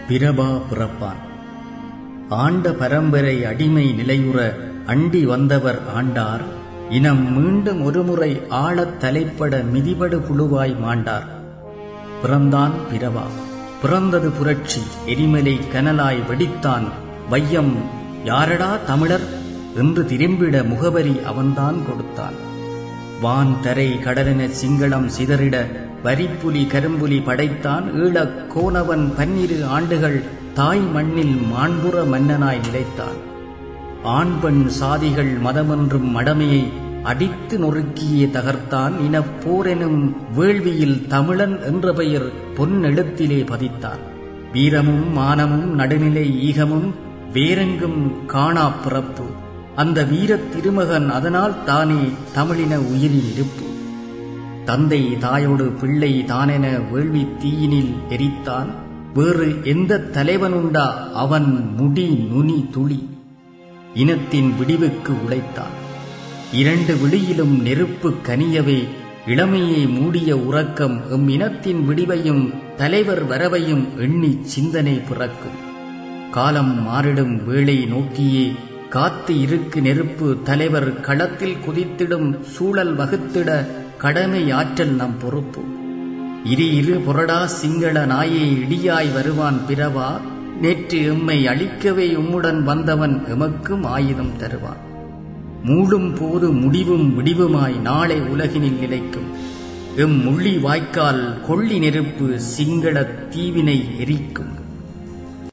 பிரபா பிறப்பான் ஆண்ட பரம்பரை அடிமை நிலையுற அண்டி வந்தவர் ஆண்டார் இனம் மீண்டும் ஒருமுறை ஆழத் தலைப்பட மிதிபடு புழுவாய் மாண்டார் பிறந்தான் பிரபா பிறந்தது புரட்சி எரிமலை கனலாய் வெடித்தான் வையம் யாரடா தமிழர் என்று திரும்பிட முகவரி அவன்தான் கொடுத்தான் வான் தரை கடலென சிங்களம் சிதறிட வரிப்புலி கரும்புலி படைத்தான் ஈழக் கோணவன் பன்னிரு ஆண்டுகள் தாய் மண்ணில் மாண்புற மன்னனாய் நிலைத்தான் ஆண் பெண் சாதிகள் மதமென்றும் மடமையை அடித்து நொறுக்கியே தகர்த்தான் இனப் போரெனும் வேள்வியில் தமிழன் என்ற பெயர் பொன்னெழுத்திலே பதித்தான் வீரமும் மானமும் நடுநிலை ஈகமும் வேரெங்கும் காணா பிறப்பு அந்த வீரத் திருமகன் அதனால் தானே தமிழின உயிரில் இருப்பு தந்தை தாயோடு பிள்ளை தானென வேள்வி தீயினில் எரித்தான் வேறு எந்த தலைவனுண்டா அவன் முடி நுனி துளி இனத்தின் விடிவுக்கு உழைத்தான் இரண்டு விழியிலும் நெருப்பு கனியவே இளமையை மூடிய உறக்கம் எம் இனத்தின் விடிவையும் தலைவர் வரவையும் எண்ணி சிந்தனை பிறக்கும் காலம் மாறிடும் வேளை நோக்கியே காத்து இருக்கு நெருப்பு தலைவர் களத்தில் குதித்திடும் சூழல் வகுத்திட கடமை ஆற்றல் நம் பொறுப்பு இரு இரு புரடா சிங்கள நாயை இடியாய் வருவான் பிறவா நேற்று எம்மை அழிக்கவே உம்முடன் வந்தவன் எமக்கும் ஆயுதம் தருவான் மூடும் போது முடிவும் விடிவுமாய் நாளை உலகினில் நிலைக்கும் எம் முள்ளி வாய்க்கால் கொள்ளி நெருப்பு சிங்கள தீவினை எரிக்கும்